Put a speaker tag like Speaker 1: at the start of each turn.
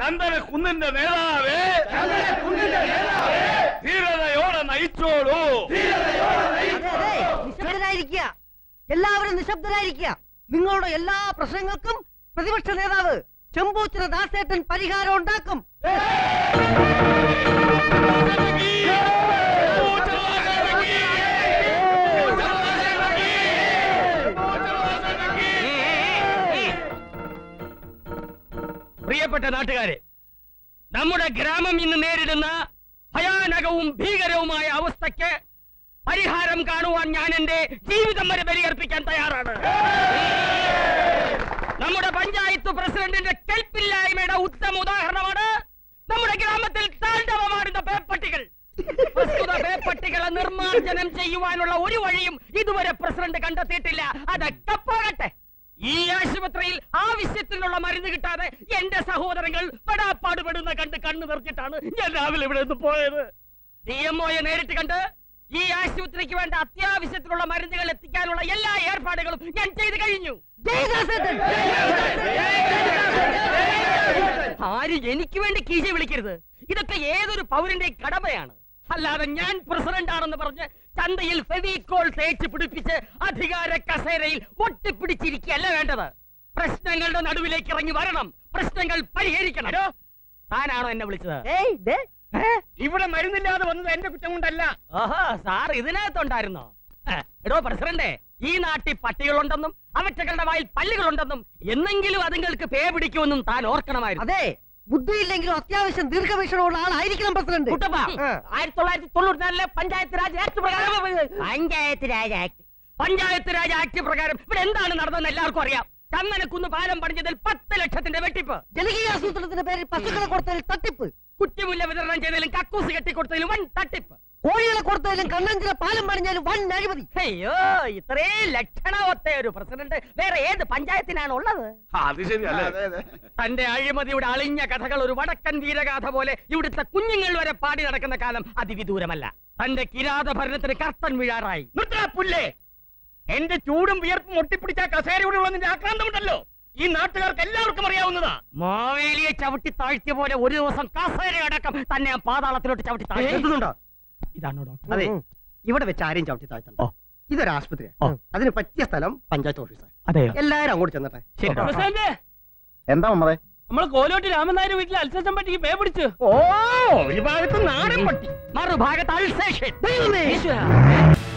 Speaker 1: ചന്ദന കുന്നിന്റെ നേതാവേ ധീരതയോടെ നയിച്ചോളൂ
Speaker 2: അതെ അതെ നിശബ്ദരായിരിക്കുക എല്ലാവരും നിശബ്ദരായിരിക്കുക നിങ്ങളുടെ എല്ലാ പ്രശ്നങ്ങൾക്കും പ്രതിപക്ഷ നേതാവ് ചെമ്പൂച്ചിറ ദാസേട്ടൻ പരിഹാരം ഉണ്ടാക്കും
Speaker 3: പ്രിയപ്പെട്ട നാട്ടുകാരെ നമ്മുടെ ഗ്രാമം ഇന്ന് നേരിടുന്ന ഭയാനകവും ഭീകരവുമായ അവസ്ഥയ്ക്ക് പരിഹാരം കാണുവാൻ ഞാൻ എന്റെ ജീവിതം വരെ ബലിയർപ്പിക്കാൻ തയ്യാറാണ് നമ്മുടെ പഞ്ചായത്ത് പ്രസിഡന്റിന്റെ കെൽപ്പില്ലായ്മയുടെ ഉത്തമ ഉദാഹരണമാണ് നമ്മുടെ ഗ്രാമത്തിൽ താണ്ഡവമാടുന്ന പേപ്പട്ടികൾ പ്രസ്തുത പേപ്പട്ടികളെ നിർമ്മാർജ്ജനം ചെയ്യുവാനുള്ള ഒരു വഴിയും ഇതുവരെ പ്രസിഡന്റ് കണ്ടെത്തിയിട്ടില്ല അതൊക്കെ പോകട്ടെ ഈ ആശുപത്രിയിൽ ആവശ്യത്തിനുള്ള മരുന്ന് കിട്ടാതെ എന്റെ സഹോദരങ്ങൾ പെടാപ്പാടുപെടുന്ന കണ്ട് കണ്ണു നിറച്ചിട്ടാണ് ഞാൻ രാവിലെ ഇവിടെ നിന്ന് പോയത് ഡി എം ഒയെ നേരിട്ട് കണ്ട് ഈ ആശുപത്രിക്ക് വേണ്ട അത്യാവശ്യത്തിനുള്ള മരുന്നുകൾ എത്തിക്കാനുള്ള എല്ലാ ഏർപ്പാടുകളും ഞാൻ ചെയ്തു കഴിഞ്ഞു
Speaker 2: ജയ് ദാസേട്ടൻ
Speaker 3: ആരും എനിക്ക് വേണ്ടി കീശ വിളിക്കരുത് ഇതൊക്കെ ഏതൊരു പൗരന്റെ കടമയാണ് അല്ലാതെ ഞാൻ പ്രസിഡന്റ് ആണെന്ന് പറഞ്ഞ് ചന്തയിൽ ഫെവിക്കോൾ തേച്ച് പിടിപ്പിച്ച് അധികാര കസേരയിൽ ഒട്ടിപ്പിടിച്ചിരിക്കുകയല്ല വേണ്ടത് പ്രശ്നങ്ങളുടെ നടുവിലേക്ക് ഇറങ്ങി വരണം പ്രശ്നങ്ങൾ പരിഹരിക്കണം താനാണോ എന്നെ വിളിച്ചത്
Speaker 2: ഏയ് ദേ
Speaker 3: ഇവിടെ മരുന്നില്ലാതെ വന്നത് എന്റെ കുറ്റം കൊണ്ടല്ല ഓഹോ സാർ ഇതിനകത്തുണ്ടായിരുന്നോ ഏ, എടോ പ്രസിഡന്റ് ഈ നാട്ടിൽ പട്ടികളുണ്ടെന്നും അവറ്റകളുടെ വായിൽ പല്ലുകളുണ്ടെന്നും എന്നെങ്കിലും അതുങ്ങൾക്ക് പേ പിടിക്കുമെന്നും താൻ ഓർക്കണമായിരുന്നു
Speaker 2: അതെ ബുദ്ധിയില്ലെങ്കിലും അത്യാവശ്യം ദീർഘവീക്ഷണമുള്ള ആളായിരിക്കണം പ്രസിഡന്റ്
Speaker 3: കുട്ടപ്പ
Speaker 2: ആ.
Speaker 3: ആയിരത്തി തൊള്ളായിരത്തി തൊണ്ണൂറ്റിനാലിലെ പഞ്ചായത്ത് രാജ് ആക്ട് പ്രകാരം പഞ്ചായത്ത് രാജ് ആക്ട് പഞ്ചായത്ത് രാജ് ആക്ട് പ്രകാരം ഇവിടെ എന്താണ് നടന്നതെന്ന് എല്ലാവർക്കും അറിയാം ചന്ദനക്കുന്ന് പാലം പണിഞ്ഞതിൽ പത്ത് ലക്ഷത്തിന്റെ വെട്ടിപ്പ്
Speaker 2: ജനകീയ ആസൂത്രണത്തിന്റെ പേരിൽ പശുക്കളെ കൊടുത്തതിൽ തട്ടിപ്പ്
Speaker 3: കുറ്റിമുല്ല വിതരണം ചെയ്തതിലും കക്കൂസ് കെട്ടിക്കൊടുത്തതിലും വൻ തട്ടിപ്പ്
Speaker 2: കോഴികളെ കൊടുത്തതിലും കണ്ണഞ്ചിലെ പാലം പണിഞ്ഞാലും വൻ അഴിമതി
Speaker 3: അയ്യോ ഇത്രയും ലക്ഷണമൊത്ത ഒരു പ്രസിഡന്റ് വേറെ ഏത് പഞ്ചായത്തിനാണ് ഉള്ളത്
Speaker 1: അത് ശരിയല്ലേ
Speaker 3: തന്റെ അഴിമതിയുടെ അളിഞ്ഞ കഥകൾ ഒരു വടക്കൻ വീരഗാഥ പോലെ ഇവിടുത്തെ കുഞ്ഞുങ്ങൾ വരെ പാടി നടക്കുന്ന കാലം അതിവിദൂരമല്ല തന്റെ കിരാത ഭരണത്തിന് കർത്തൻ വീഴാറായി പുല്ലേ എന്റെ ചൂടും വിയർപ്പും ഒട്ടിപ്പിടിച്ച കസേരയോടുള്ള നിന്റെ ആക്രാന്തമുണ്ടല്ലോ ഈ നാട്ടുകാർക്ക് എല്ലാവർക്കും അറിയാവുന്നതാ മാവേലിയെ ചവിട്ടി താഴ്ത്തിയ പോലെ ഒരു ദിവസം കസേര അടക്കം തന്നെ ആ പാതാളത്തിലോട്ട് ചവിട്ടി താഴ്ത്തുന്നുണ്ടോ ഇതാണോ ഡോക്ടർ
Speaker 4: അതെ ഇവിടെ വെച്ച് ആരെയും ചവിട്ടി താഴ്ത്തണ്ട ഇതൊരു ആശുപത്രിയാണ്
Speaker 3: ഓ.
Speaker 4: അതിന് പറ്റിയ സ്ഥലം പഞ്ചായത്ത് ഓഫീസാണ്
Speaker 3: അതെയോ
Speaker 4: എല്ലാരും അങ്ങോട്ട് ചെന്നട്ടെ
Speaker 3: ശരി ഡോക്ടർ.
Speaker 4: എന്താ മമ്മതെ
Speaker 3: നമ്മൾ കോലോട്ട് രാമനായർ വീട്ടിൽ അൽസേഷൻ പട്ടിക്ക് പേ പിടിച്ചു ഓ ഒരു ഭാഗത്ത് നാടൻ പട്ടി മറുഭാഗത്ത് അൽസേഷൻ
Speaker 2: ദൈവമേ